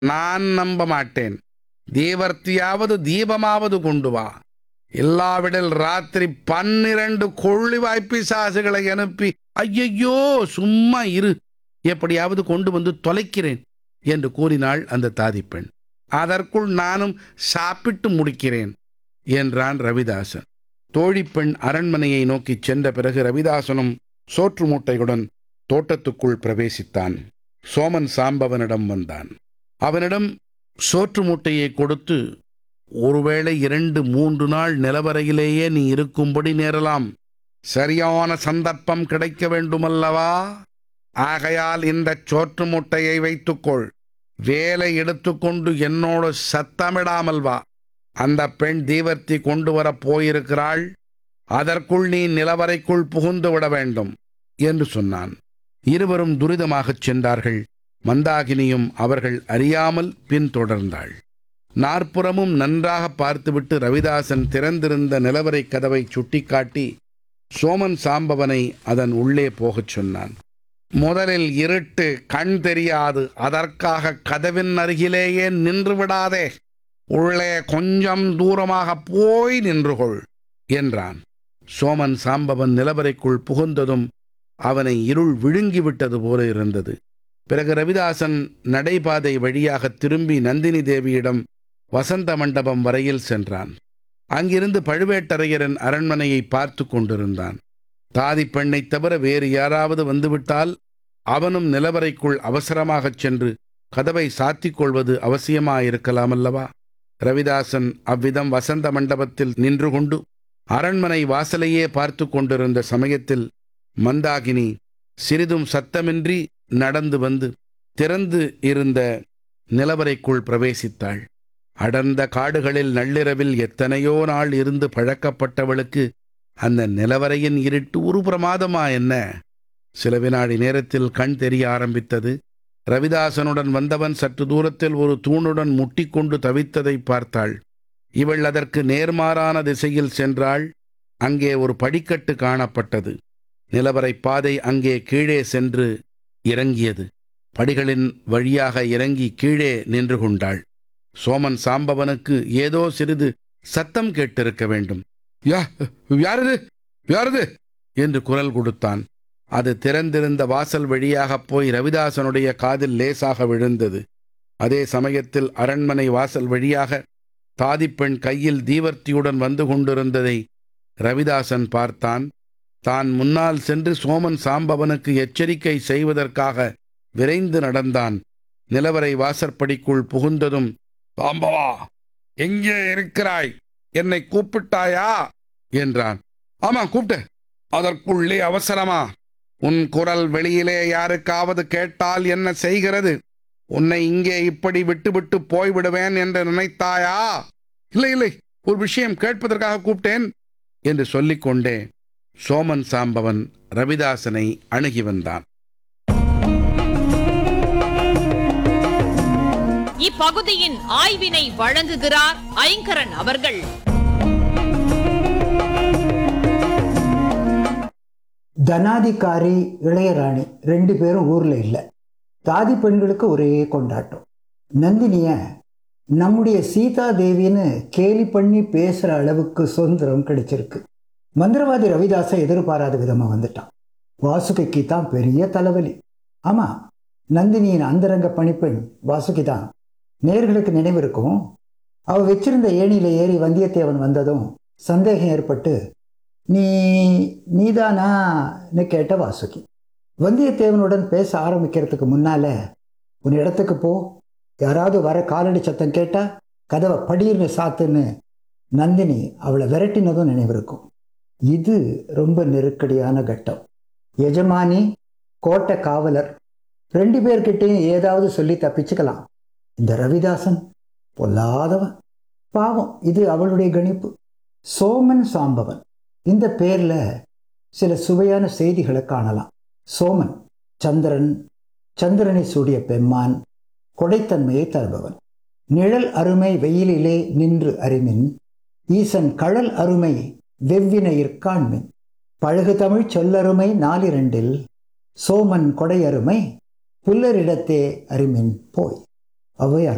நான் நம்ப மாட்டேன் தீவர்த்தியாவது தீபமாவது கொண்டு வா இல்லாவிடில் ராத்திரி பன்னிரண்டு கொள்ளி வாய்ப்பிசாசுகளை அனுப்பி ஐயையோ சும்மா இரு எப்படியாவது கொண்டு வந்து தொலைக்கிறேன் என்று கூறினாள் அந்த தாதிப்பெண் அதற்குள் நானும் சாப்பிட்டு முடிக்கிறேன் என்றான் ரவிதாசன் தோழிப்பெண் அரண்மனையை நோக்கிச் சென்ற பிறகு ரவிதாசனும் சோற்று மூட்டையுடன் தோட்டத்துக்குள் பிரவேசித்தான் சோமன் சாம்பவனிடம் வந்தான் அவனிடம் சோற்று மூட்டையை கொடுத்து ஒருவேளை இரண்டு மூன்று நாள் நிலவரையிலேயே நீ இருக்கும்படி நேரலாம் சரியான சந்தர்ப்பம் கிடைக்க வேண்டுமல்லவா ஆகையால் இந்த சோற்று மூட்டையை வைத்துக்கொள் வேலை எடுத்துக்கொண்டு என்னோடு சத்தமிடாமல் வா அந்த பெண் தீவர்த்தி கொண்டு வரப் போயிருக்கிறாள் அதற்குள் நீ நிலவரைக்குள் புகுந்து விட வேண்டும் என்று சொன்னான் இருவரும் துரிதமாகச் சென்றார்கள் மந்தாகினியும் அவர்கள் அறியாமல் பின்தொடர்ந்தாள் நாற்புறமும் நன்றாக பார்த்துவிட்டு ரவிதாசன் திறந்திருந்த நிலவரை கதவை சுட்டிக்காட்டி சோமன் சாம்பவனை அதன் உள்ளே போகச் சொன்னான் முதலில் இருட்டு கண் தெரியாது அதற்காக கதவின் அருகிலேயே நின்று விடாதே உள்ளே கொஞ்சம் தூரமாக போய் நின்று கொள் என்றான் சோமன் சாம்பவன் நிலவரைக்குள் புகுந்ததும் அவனை இருள் விழுங்கிவிட்டது போல இருந்தது பிறகு ரவிதாசன் நடைபாதை வழியாக திரும்பி நந்தினி தேவியிடம் வசந்த மண்டபம் வரையில் சென்றான் அங்கிருந்து பழுவேட்டரையரின் அரண்மனையை பார்த்து கொண்டிருந்தான் தாதி பெண்ணைத் தவிர வேறு யாராவது வந்துவிட்டால் அவனும் நிலவரைக்குள் அவசரமாகச் சென்று கதவை சாத்திக் கொள்வது அவசியமாயிருக்கலாமல்லவா ரவிதாசன் அவ்விதம் வசந்த மண்டபத்தில் நின்று கொண்டு அரண்மனை வாசலையே பார்த்து கொண்டிருந்த சமயத்தில் மந்தாகினி சிறிதும் சத்தமின்றி நடந்து வந்து திறந்து இருந்த நிலவரைக்குள் பிரவேசித்தாள் அடர்ந்த காடுகளில் நள்ளிரவில் எத்தனையோ நாள் இருந்து பழக்கப்பட்டவளுக்கு அந்த நிலவரையின் இருட்டு ஒரு பிரமாதமா என்ன சில வினாடி நேரத்தில் கண் தெரிய ஆரம்பித்தது ரவிதாசனுடன் வந்தவன் சற்று தூரத்தில் ஒரு தூணுடன் முட்டிக்கொண்டு தவித்ததை பார்த்தாள் இவள் அதற்கு நேர்மாறான திசையில் சென்றாள் அங்கே ஒரு படிக்கட்டு காணப்பட்டது நிலவரை பாதை அங்கே கீழே சென்று இறங்கியது படிகளின் வழியாக இறங்கி கீழே நின்று கொண்டாள் சோமன் சாம்பவனுக்கு ஏதோ சிறிது சத்தம் கேட்டிருக்க வேண்டும் யா யாரது யாரது என்று குரல் கொடுத்தான் அது திறந்திருந்த வாசல் வழியாக போய் ரவிதாசனுடைய காதில் லேசாக விழுந்தது அதே சமயத்தில் அரண்மனை வாசல் வழியாக தாதிப்பெண் கையில் தீவர்த்தியுடன் வந்து கொண்டிருந்ததை ரவிதாசன் பார்த்தான் தான் முன்னால் சென்று சோமன் சாம்பவனுக்கு எச்சரிக்கை செய்வதற்காக விரைந்து நடந்தான் நிலவரை வாசற்படிக்குள் புகுந்ததும் சாம்பவா எங்கே இருக்கிறாய் என்னை கூப்பிட்டாயா என்றான் ஆமா கூப்பிட்டேன் அதற்குள்ளே அவசரமா உன் குரல் வெளியிலே யாருக்காவது கேட்டால் என்ன செய்கிறது உன்னை இங்கே இப்படி விட்டுவிட்டு போய்விடுவேன் என்று நினைத்தாயா இல்லை இல்லை ஒரு விஷயம் கேட்பதற்காக கூப்பிட்டேன் என்று சொல்லிக்கொண்டே சோமன் சாம்பவன் ரவிதாசனை அணுகி வந்தான் இப்பகுதியின் ஆய்வினை வழங்குகிறார் ஐங்கரன் அவர்கள் தனாதிகாரி இளையராணி ரெண்டு பேரும் ஊர்ல இல்லை தாதி பெண்களுக்கு ஒரே கொண்டாட்டம் நந்தினிய நம்முடைய சீதா தேவின்னு கேலி பண்ணி பேசுற அளவுக்கு சுதந்திரம் கிடைச்சிருக்கு மந்திரவாதி ரவிதாச எதிர்பாராத விதமா வந்துட்டான் வாசுகிக்கு தான் பெரிய தலைவலி ஆமா நந்தினியின் அந்தரங்க பணிப்பெண் வாசுகி தான் நேர்களுக்கு நினைவு இருக்கும் அவ வச்சிருந்த ஏணியில ஏறி வந்தியத்தேவன் வந்ததும் சந்தேகம் ஏற்பட்டு நீ நீதானான்னு கேட்ட வாசுகி வந்தியத்தேவனுடன் பேச ஆரம்பிக்கிறதுக்கு முன்னால உன் இடத்துக்கு போ யாராவது வர காலடி சத்தம் கேட்டா கதவை படியிருந்து சாத்துன்னு நந்தினி அவளை விரட்டினதும் நினைவிருக்கும் இது ரொம்ப நெருக்கடியான கட்டம் எஜமானி கோட்டை காவலர் ரெண்டு பேர்கிட்டையும் ஏதாவது சொல்லி தப்பிச்சுக்கலாம் இந்த ரவிதாசன் பொல்லாதவன் பாவம் இது அவளுடைய கணிப்பு சோமன் சாம்பவன் இந்த பேர்ல சில சுவையான செய்திகளை காணலாம் சோமன் சந்திரன் சந்திரனை சூடிய பெம்மான் கொடைத்தன்மையை தருபவன் நிழல் அருமை வெயிலிலே நின்று அறிமின் ஈசன் கழல் அருமை வெவ்வினையிற் காண்மின் பழகு தமிழ் சொல்லருமை நாலிரண்டில் சோமன் கொடையருமை புல்லரிடத்தே அறிமின் போய் ஔவையார்